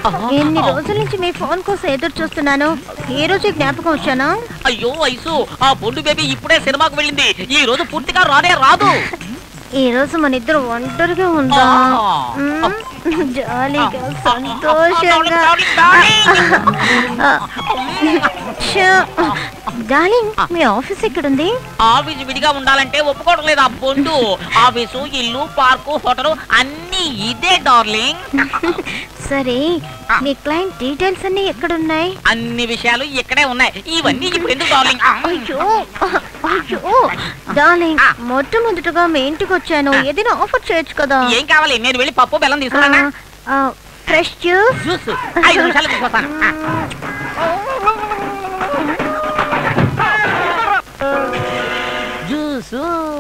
ఎన్ని రోజుల నుంచి మీ ఫోన్ కోసం ఎదురు చూస్తున్నాను ఈ రోజు జ్ఞాపకం వచ్చానా అయ్యో ఐసు ఆ బొండు బేబీ ఇప్పుడే సినిమాకు వెళ్ళింది ఈ రోజు పూర్తిగా రానే రాదు ఈ రోజు మన ఇద్దరు ఒంటరిగా ఉందా ఆ. మ్మ్. జాలీగా సంతోషంగా డార్లింగ్ మీ ఆఫీస్ ఎక్కడుంది ఆఫీస్ విడిగా ఉండాలంటే ఒప్పుకోవడం లేదు ఆ బొండు ఆఫీసు ఇల్లు పార్కు హోటల్ అన్ని ఇదే డార్లింగ్ సరే మీ క్లయింట్ డీటెయిల్స్ అన్ని ఎక్కడున్నాయి అన్ని విషయాలు ఇక్కడే ఉన్నాయి ఇవన్నీ ఇప్పుడు ఎందుకు డార్లింగ్ అయ్యో అయ్యో డార్లింగ్ మొట్టమొదటగా మీ ఇంటికి వచ్చాను ఏదైనా ఆఫర్ చేయొచ్చు కదా ఏం కావాలి నేను వెళ్ళి పప్పు బెల్లం తీసుకున్నానా ఫ్రెష్ జ్యూస్ జ్యూస్ ఐదు నిమిషాలు తీసుకొస్తాను జ్యూస్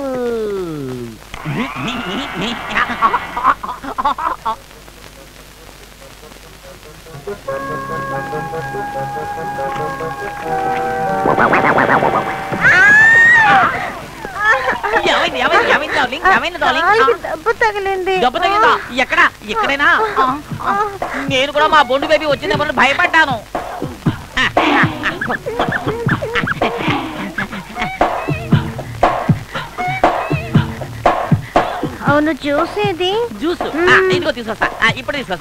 ఏమైంది ఏమైంది ఏమైంది డార్లింగ్ ఏమైంది డార్లింగ్ కాలికి దెబ్బ తగిలింది దెబ్బ తగిందా ఎక్కడ ఎక్కడైనా నేను కూడా మా బొండు బేబీ వచ్చిందేమో భయపడ్డాను అవును జ్యూస్ ఏది జ్యూస్ ఆ, ఇదిగో తీసుకొస్తా ఆ, ఇప్పుడు తీసుకొస్తా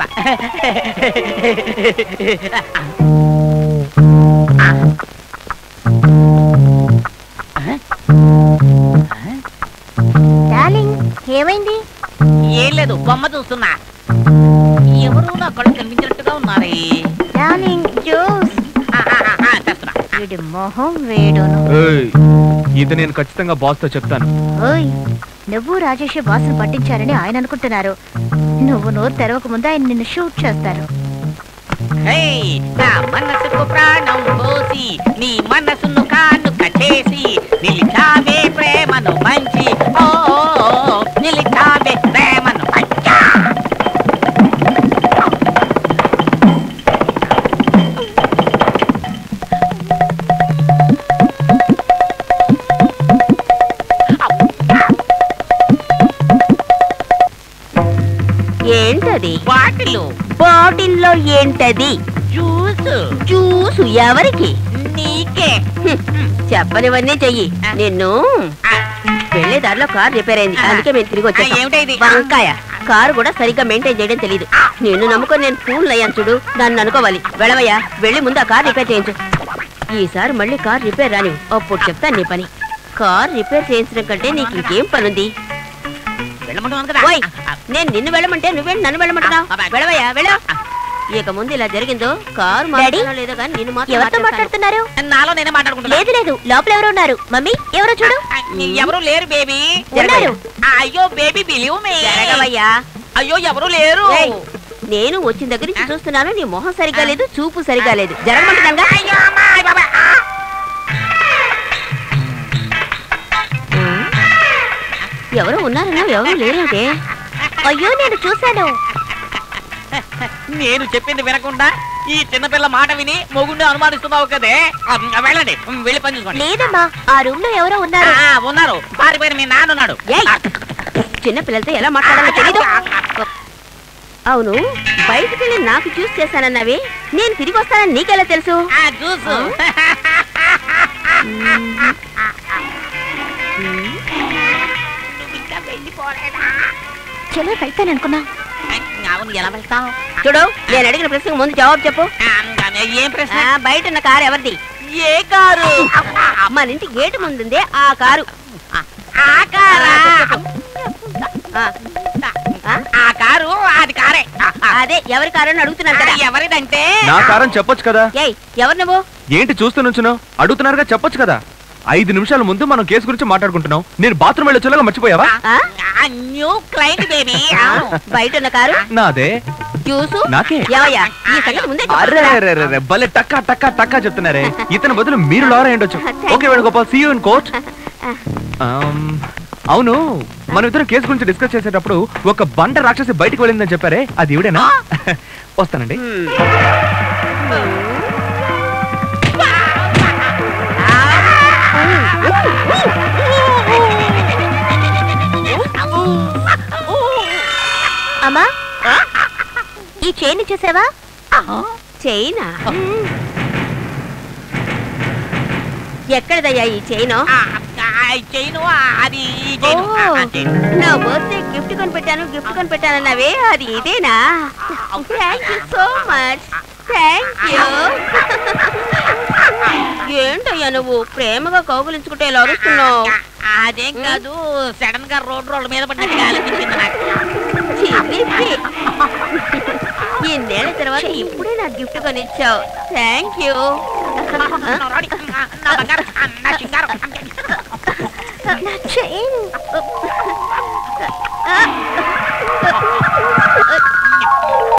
డార్లింగ్ ఏమైంది ఏం లేదు బొమ్మ చూస్తున్నా ఎవరు నా కళ్ళు కనిపించినట్టుగా ఉన్నారే డార్లింగ్ జ్యూస్ ఆ, ఆ, ఆ, ఆ, తెస్తున్నా వీడి మొహం వేడును ఏయ్, ఇది నేను ఖచ్చితంగా బాస్ తో చెప్తాను ఓయ్ నువ్వు రాజేష్ బాసులు పట్టించారని ఆయన అనుకుంటున్నారు నువ్వు నోరు తెరవక ముందు ఆయన నిన్ను షూట్ చేస్తారు హే, నా మనసుకు ప్రాణం పోసి నీ మనసును కాను కట్టేసి నిలిచావే ప్రేమను మంచి ఓ ఓ, ఓ, నిలిచావే ప్రేమను అచ్చా ఏంటది బాటిలు బాటిల్లో ఏంటది జ్యూస్ జ్యూసు ఎవరికి నీకే చెప్పనివన్నీ చెయ్యి నిన్ను ఆ, వెళ్లే దారిలో కార్ రిపేర్ అయింది అందుకే మేము తిరిగి ఆ, ఏమిటా వచ్చాం ఇది? వంకాయ కారు కూడా సరిగ్గా మెయింటైన్ చేయడం తెలియదు నిన్ను నమ్ముకొని నేను ఫూల్ అయ్యాను చూడు దాన్ని అనుకోవాలి వెళ్ళవయ్యా వెళ్ళి ముందు ఆ కార్ రిపేర్ చేయించు ఈసారి మళ్ళీ కార్ రిపేర్ రాని అప్పుడు చెప్తాను నీ పని కార్ రిపేర్ చేయించడం కంటే నీకు ఇంకేం పనుంది వెళ్ళమంటున్నాను కదా ఓయ్ నేను నిన్ను వెళ్ళమంటే నువ్వేంటి నన్ను వెళ్ళమంటున్నావు వెళ్ళవయ్యా వెళ్ళ ఇక ముందు ఇలా జరిగిందో కారు మాట్లాడో లేదో కానీ నిన్ను మాత్రం ఎవరితో మార్చేస్తాను. మాట్లాడుతున్నారు నాలో నేనే మాట్లాడుకుంటున్నా లేదు లేదు లోపల ఎవరు ఉన్నారు మమ్మీ ఎవరో చూడు ఆ, ఎవరు లేరు బేబీ ఉన్నారు. ఆ, అయ్యో బేబీ బిలీవ్ మీ జరగవయ్యా అయ్యో ఎవరు లేరు ఏయ్, నేను వచ్చిన దగ్గర నుంచి చూస్తున్నాను నీ మొహం సరిగా లేదు చూపు సరిగా లేదు జరగమంటున్నాగా అయ్యో అమ్మా, అయ్ బాబా. ఎవరో ఉన్నారన్నా ఎవరు లేరంటే అయ్యో నేను చూశాను నేను చెప్పింది వినకుండా ఈ చిన్నపిల్ల మాట విని మొగుండి అనుమానిస్తున్నావు కదే ఆ, వెళ్ళండి వెళ్ళి పని చూసుకోండి లేదమ్మా ఆ రూమ్ లో ఎవరో ఉన్నారు ఆ, ఉన్నారు పారిపోయిన మీ నాన్న ఉన్నాడు ఏయ్, చిన్న పిల్లలతో ఎలా మాట్లాడాలో తెలీదు అవును బయటికి వెళ్ళి నాకు చూస్ చేశానన్నావి నేను తిరిగి వస్తానని నీకెలా తెలుసు ఆ, జ్యూస్ నువ్వు ఇంకా వెళ్ళిపోలేదా? చలో వెళ్తాను అనుకున్నా అవును ఎలా వెళ్తావు చూడు నేను అడిగిన ప్రశ్నకు ముందు జవాబు చెప్పు ఏం ప్రశ్న ఆ, బయట ఉన్న కారు ఎవరిది ఏ కారు మన ఇంటి గేటు ముందుందే ఆ కారు ఆ కారా ఆ, ఆ, ఆ కారు అది కారే ఆ, ఆ. అదే ఎవరి కారు అని అడుగుతున్నాను కదా ఎవరిదంటే నా కారం చెప్పొచ్చు కదా ఏయ్ ఎవరు నువ్వు ఏంటి చూస్తూ నుంచున్నావు అడుగుతున్నారుగా చెప్పొచ్చు కదా ఐదు నిమిషాల ముందు మనం కేసు గురించి మాట్లాడుకుంటున్నాం నేను బాత్రూమ్ వెళ్ళొచ్చేలాగా మర్చిపోయావా ఆ? న్యూ క్లయింట్ బేబీ బయట ఉన్న కారు నాదే చూసు నాకే ఏవయ్యా ఈ సంగతి ముందే అరే చెప్పొచ్చుగా. అరే, అరే, అరే, భలే టక్కా టక్కా టక్కా చెప్తున్నారే ఇతని బదులు మీరు లారా ఉండొచ్చు okay Venugopal see you in court అవును మన ఇద్దరు కేసు గురించి డిస్కస్ చేసేటప్పుడు ఒక బండ రాక్షసి బయటికి వెళ్ళిందని చెప్పారే అది ఇవిడేనా వస్తానండి హ్మ్. అమ్మా ఈ చైన్ ఇచ్చేసావా చైనా ఎక్కడదయ్యా ఈ చైను ఆ, ఆ, ఈ చైను ఆ, అది ఈ చైను ఓ. ఆ, ఆ చైను. నా బర్త్డే గిఫ్ట్ కొని పెట్టాను గిఫ్ట్ కొని పెట్టానన్నావే అది ఇదేనా thank you so much thank you ఏంటయ్యా నువ్వు ప్రేమగా కౌగులించుకుంటే ఇలా అరుస్తున్నావు ఆ, అదేం కాదు సడన్ గా రోడ్ రోడ్ల మీద పడినట్టుగా అనిపించింది నాకు చిలిపి. ఇన్నేళ్ల తర్వాత ఇప్పుడే నాకు గిఫ్ట్ కొనిచ్చావు థ్యాంక్ యూ నా రాడి, నా బంగారం, నా సింగారం. నా చైన్ ఆ,